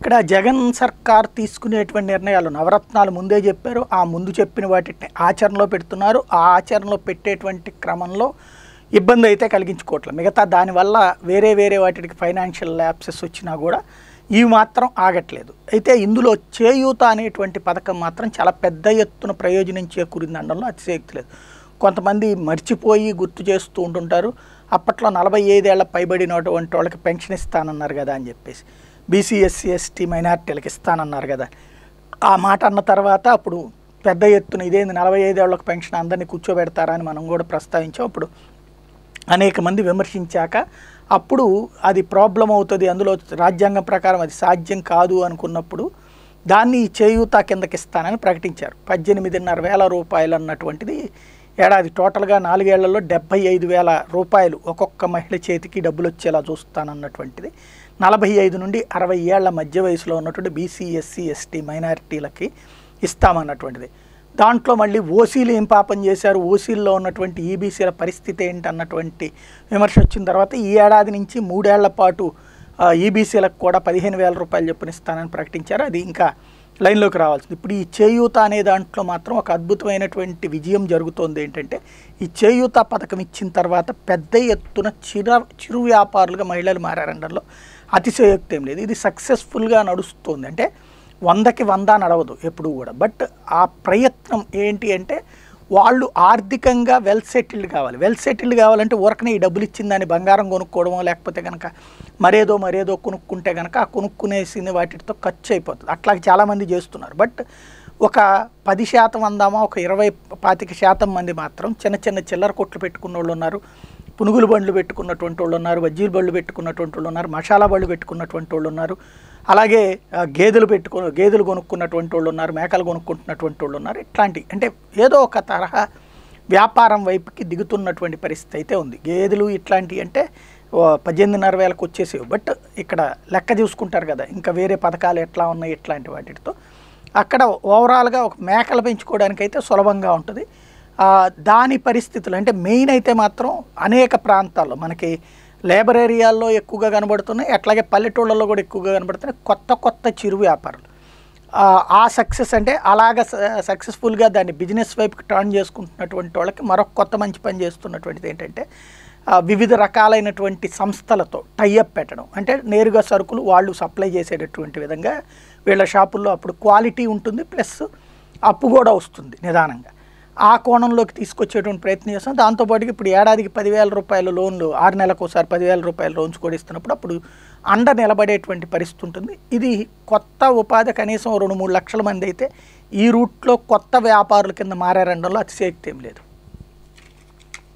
ఇక్కడ జగన్ సర్కార్ తీసుకునేటువంటి నిర్ణయాలు నవరత్నాలు ముందే చెప్పారు ఆ ముందు చెప్పిన వాటిని ఆచరణలో పెడుతున్నారు ఆ ఆచరణలో పెట్టేటువంటి క్రమంలో ఇబ్బంది అయితే కలిగించుకోవట్లేదు మిగతా దానివల్ల వేరే వేరే వాటికి ఫైనాన్షియల్ ల్యాప్సెస్ వచ్చినా కూడా ఇవి మాత్రం ఆగట్లేదు అయితే ఇందులో చేయూత అనేటువంటి పథకం మాత్రం చాలా పెద్ద ఎత్తున ప్రయోజనం చేకూరింది అనడంలో అతిశయోక్తి లేదు కొంతమంది మర్చిపోయి గుర్తు చేస్తూ ఉంటుంటారు అప్పట్లో నలభై ఐదేళ్ల పైబడినటువంటి వాళ్ళకి పెన్షన్ ఇస్తానన్నారు కదా అని చెప్పేసి బీసీ ఎస్సీ ఎస్టీ మైనార్టీలకు ఇస్తానన్నారు కదా ఆ మాట అన్న తర్వాత అప్పుడు పెద్ద ఎత్తున ఇదేంది నలభై ఐదేళ్లకు పెన్షన్ అందరినీ కూర్చోబెడతారా అని మనం కూడా ప్రస్తావించాం అప్పుడు అనేక మంది విమర్శించాక అప్పుడు అది ప్రాబ్లం అవుతుంది అందులో రాజ్యాంగం ప్రకారం అది సాధ్యం కాదు అనుకున్నప్పుడు దాన్ని చేయూత కిందకి ఇస్తానని ప్రకటించారు పద్దెనిమిదిన్నర వేల రూపాయలు అన్నటువంటిది ఏడాది టోటల్గా నాలుగేళ్లలో డెబ్బై ఐదు వేల రూపాయలు ఒక్కొక్క మహిళ చేతికి డబ్బులు వచ్చేలా చూస్తానన్నటువంటిది నలభై ఐదు నుండి అరవై ఏళ్ల మధ్య వయసులో ఉన్నటువంటి బీసీ ఎస్సీ ఎస్టీ మైనారిటీలకి ఇస్తామన్నటువంటిది దాంట్లో మళ్ళీ ఓసీలు ఏం పాపం చేశారు ఓసీల్లో ఉన్నటువంటి ఈబీసీల పరిస్థితి ఏంటి అన్నటువంటి విమర్శ వచ్చిన తర్వాత ఈ ఏడాది నుంచి మూడేళ్ల పాటు ఈబీసీలకు కూడా పదిహేను వేల రూపాయలు చొప్పున ఇస్తానని ప్రకటించారు అది ఇంకా లైన్లోకి రావాల్సింది ఇప్పుడు ఈ చేయూత అనే దాంట్లో మాత్రం ఒక అద్భుతమైనటువంటి విజయం జరుగుతోంది ఏంటంటే ఈ చేయూత పథకం ఇచ్చిన తర్వాత పెద్ద ఎత్తున చిర చిరు వ్యాపారులుగా మహిళలు మారారండంలో అతిశయోక్తి ఏం లేదు ఇది సక్సెస్ఫుల్గా నడుస్తుంది అంటే వందకి వంద నడవదు ఎప్పుడు కూడా బట్ ఆ ప్రయత్నం ఏంటి అంటే వాళ్ళు ఆర్థికంగా వెల్ సెటిల్డ్ కావాలి వెల్ సెటిల్డ్ కావాలంటే ఊరకనే ఈ డబ్బులు ఇచ్చిన దాన్ని బంగారం కొనుక్కోవడమో లేకపోతే కనుక మరేదో మరేదో కొనుక్కుంటే కనుక ఆ కొనుక్కునేసింది వాటితో ఖర్చు అయిపోతుంది అట్లా చాలామంది చేస్తున్నారు బట్ ఒక పది శాతం అందామా ఒక ఇరవై పాతిక శాతం మంది మాత్రం చిన్న చిన్న చిల్లర కొట్లు పెట్టుకున్న వాళ్ళు ఉన్నారు పునుగులు బండ్లు పెట్టుకున్నటువంటి వాళ్ళు ఉన్నారు బజ్జీల బళ్ళు పెట్టుకున్నటువంటి వాళ్ళు ఉన్నారు మసాలా బళ్ళు పెట్టుకున్నటువంటి వాళ్ళు ఉన్నారు అలాగే ఆ, గేదెలు పెట్టుకు గేదెలు కొనుక్కున్నటువంటి వాళ్ళు ఉన్నారు మేకలు కొనుక్కుంటున్నటువంటి వాళ్ళు ఉన్నారు ఇట్లాంటి అంటే ఏదో ఒక తరహా వ్యాపారం వైపుకి దిగుతున్నటువంటి పరిస్థితి అయితే ఉంది గేదెలు ఇట్లాంటివి అంటే ఓ పద్దెనిమిదిన్నర వేలకు వచ్చేసేవి బట్ ఇక్కడ లెక్క చూసుకుంటారు కదా ఇంకా వేరే పథకాలు ఎట్లా ఉన్నాయి ఇట్లాంటి వాటితో అక్కడ ఓవరాల్గా ఒక మేకలు పెంచుకోవడానికి అయితే సులభంగా ఉంటుంది ఆ, దాని పరిస్థితులు అంటే మెయిన్ అయితే మాత్రం అనేక ప్రాంతాల్లో మనకి లేబర్ ఏరియాల్లో ఎక్కువగా కనబడుతున్నాయి అట్లాగే పల్లెటూళ్ళలో కూడా ఎక్కువగా కనబడుతున్నాయి కొత్త కొత్త చిరు వ్యాపారాలు ఆ, ఆ సక్సెస్ అంటే అలాగ సక్సెస్ఫుల్గా దాన్ని బిజినెస్ వైపుకి టర్న్ చేసుకుంటున్నటువంటి వాళ్ళకి మరొక కొత్త మంచి పని చేస్తున్నటువంటిది ఏంటంటే ఆ, వివిధ రకాలైనటువంటి సంస్థలతో టైఅప్ పెట్టడం అంటే నేరుగా సరుకులు వాళ్ళు సప్లై చేసేటటువంటి విధంగా వీళ్ళ షాపుల్లో అప్పుడు క్వాలిటీ ఉంటుంది ప్లస్ అప్పు కూడా వస్తుంది నిదానంగా ఆ కోణంలోకి తీసుకొచ్చేటువంటి ప్రయత్నం చేస్తాం దాంతోపాటుగా ఇప్పుడు ఏడాదికి పదివేల రూపాయల లోన్లు ఆరు నెలలకు ఒకసారి పదివేల రూపాయల లోన్స్ కూడా ఇస్తున్నప్పుడు అప్పుడు అండ నిలబడేటువంటి పరిస్థితి ఉంటుంది ఇది కొత్త ఉపాధి కనీసం రెండు మూడు లక్షల మంది అయితే ఈ రూట్లో కొత్త వ్యాపారుల కింద మారారనడంలో అతిశయోక్తి ఏం లేదు